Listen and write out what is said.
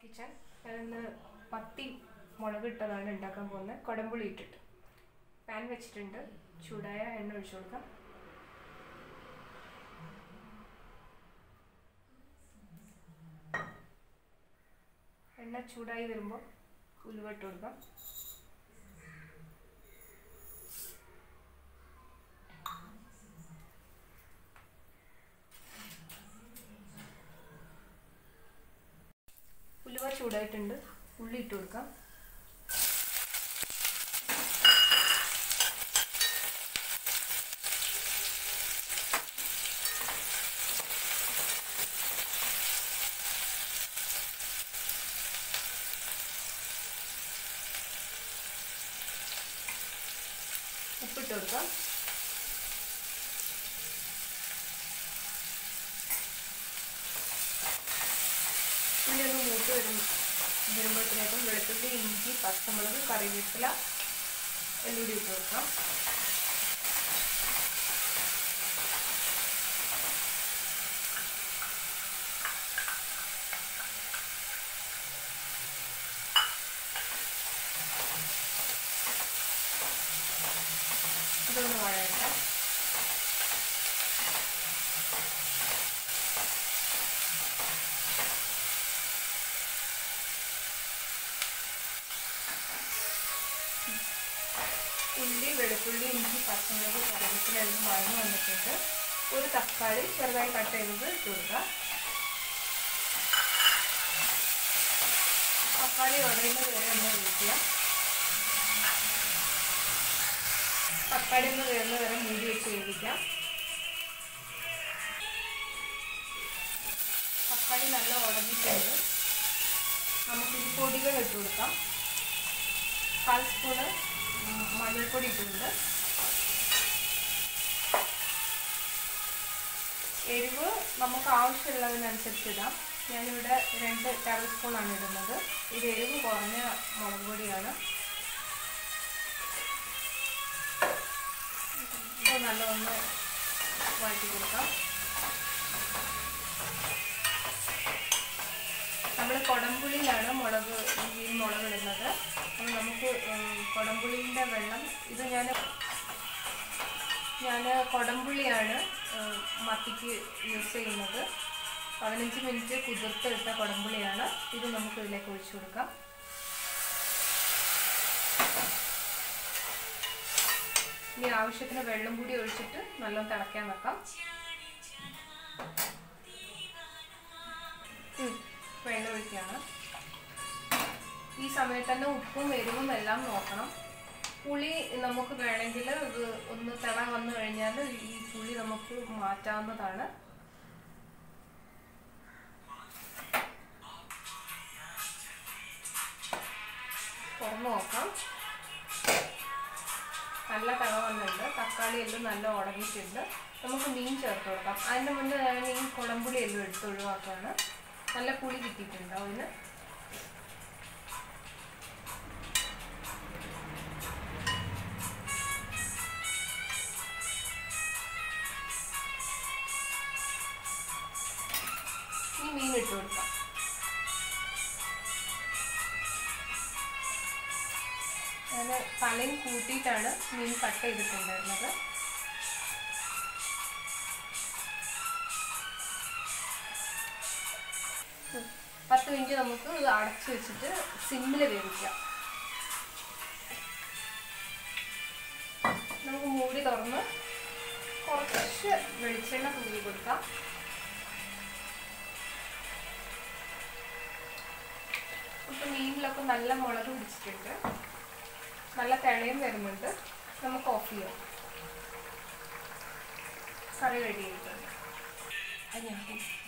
kitchen ഞാനിന്ന് പത്തി മുളക് ഇട്ടതാണ് ഉണ്ടാക്കാൻ പോകുന്നത് കുടംപുളി ഇട്ടിട്ട് പാൻ വെച്ചിട്ടുണ്ട് ചൂടായ എണ്ണ ഒഴിച്ചു കൊടുക്കാം എണ്ണ ചൂടായി വരുമ്പോൾ ഉലുവ ഇട്ട് കൊടുക്കാം ഉലുവ ചൂടായിട്ടുണ്ട് ഉള്ളി ഇട്ട് കൊടുക്കാം ഉപ്പിട്ട് കൊടുക്കാം ഉള്ളി ഒന്ന് മൂത്ത് വരും വരുമ്പോഴത്തേക്കും വെളുത്തുള്ളി ഇഞ്ചി പച്ചമുളക് കറിവേപ്പില എല്ലാം കൂടി ഇട്ട് കൊടുക്കാം ഇതൊന്ന് വഴയട്ടെ ഉള്ളി വെളുത്തുള്ളി ഇഞ്ചി പച്ചമുളക് കറിവേപ്പില എല്ലാം വഴങ്ങി വന്നിട്ടുണ്ട് ഒരു തക്കാളി ചെറുതായി കട്ട് ചെയ്തത് ഇട്ട് കൊടുക്കുക തക്കാളി ഉടയുന്നത് വരെ ഒന്ന് വേവിക്കുക തക്കാളി ഒന്ന് വേറുന്ന വരെ മൂടി വെച്ച് വേവിക്കാം തക്കാളി നല്ല ഉടഞ്ഞിട്ടുണ്ട് നമുക്ക് ഈ പൊടികൾ ഇട്ട് കൊടുക്കാം കാൽ സ്പൂണ് മഞ്ഞൾപ്പൊടി ഇട്ടിട്ടുണ്ട് എരിവ് നമുക്ക് ആവശ്യമുള്ളതിനനുസരിച്ച് ഇടാം ഞാനിവിടെ രണ്ട് ടേബിൾ സ്പൂണാണ് ഇടുന്നത് ഇത് എരിവ് കുറഞ്ഞ മുളക് പൊടിയാണ് ഇത് നല്ലൊന്ന് വഴറ്റി കൊടുക്കാം നമ്മൾ കുടംപുളിയിലാണ് മുളക് ഈ മുളക് ഇടുന്നത് അപ്പോൾ നമുക്ക് കുടംപുളിൻ്റെ വെള്ളം ഇത് ഞാൻ ഞാൻ കുടംപുളിയാണ് മത്തിക്ക് യൂസ് ചെയ്യുന്നത് പതിനഞ്ച് മിനിറ്റ് കുതിർത്തെടുത്ത കുടംപുളിയാണ് ഇത് നമുക്ക് ഇതിലേക്ക് ഒഴിച്ചു കൊടുക്കാം ഇനി ആവശ്യത്തിന് വെള്ളം കൂടി ഒഴിച്ചിട്ട് നല്ലോണം തിളയ്ക്കാൻ വെക്കാം വെള്ളം ഒഴിക്കുകയാണ് ഈ സമയത്ത് തന്നെ ഉപ്പും എരിവും എല്ലാം നോക്കണം പുളി നമുക്ക് വേണമെങ്കിൽ ഇത് ഒന്ന് തിള വന്നു കഴിഞ്ഞാൽ ഈ പുളി നമുക്ക് മാറ്റാവുന്നതാണ് തുറന്നു നോക്കാം നല്ല തിള വന്നിട്ടുണ്ട് തക്കാളി എല്ലാം നല്ല ഉടങ്ങിയിട്ടുണ്ട് നമുക്ക് മീൻ ചേർത്ത് കൊടുക്കാം അതിൻ്റെ മുന്നേ ഞാൻ ഈ കുളമ്പുളി എല്ലാം എടുത്ത് ഒഴിവാക്കുകയാണ് നല്ല പുളി കിട്ടിയിട്ടുണ്ട് അതിന് ഈ മീൻ ഇട്ട് കൊടുക്കാം ഞാൻ തലയും കൂട്ടിയിട്ടാണ് മീൻ കട്ട് ചെയ്തിട്ടുണ്ടായിരുന്നത് പത്ത് മിനിറ്റ് നമുക്ക് ഇത് അടച്ചു വെച്ചിട്ട് സിമ്മിൽ വേവിക്കാം നമുക്ക് മൂടി തുറന്ന് കുറച്ച് വെളിച്ചെണ്ണ തൂക്കി കൊടുക്കാം ഇപ്പം മീനിലൊക്കെ നല്ല മുളക് പിടിച്ചിട്ടുണ്ട് നല്ല തിളയും വരുന്നുണ്ട് നമുക്ക് ഓഫ് ചെയ്യാം കറി റെഡി ആയിട്ടുണ്ട് അത് ഞാൻ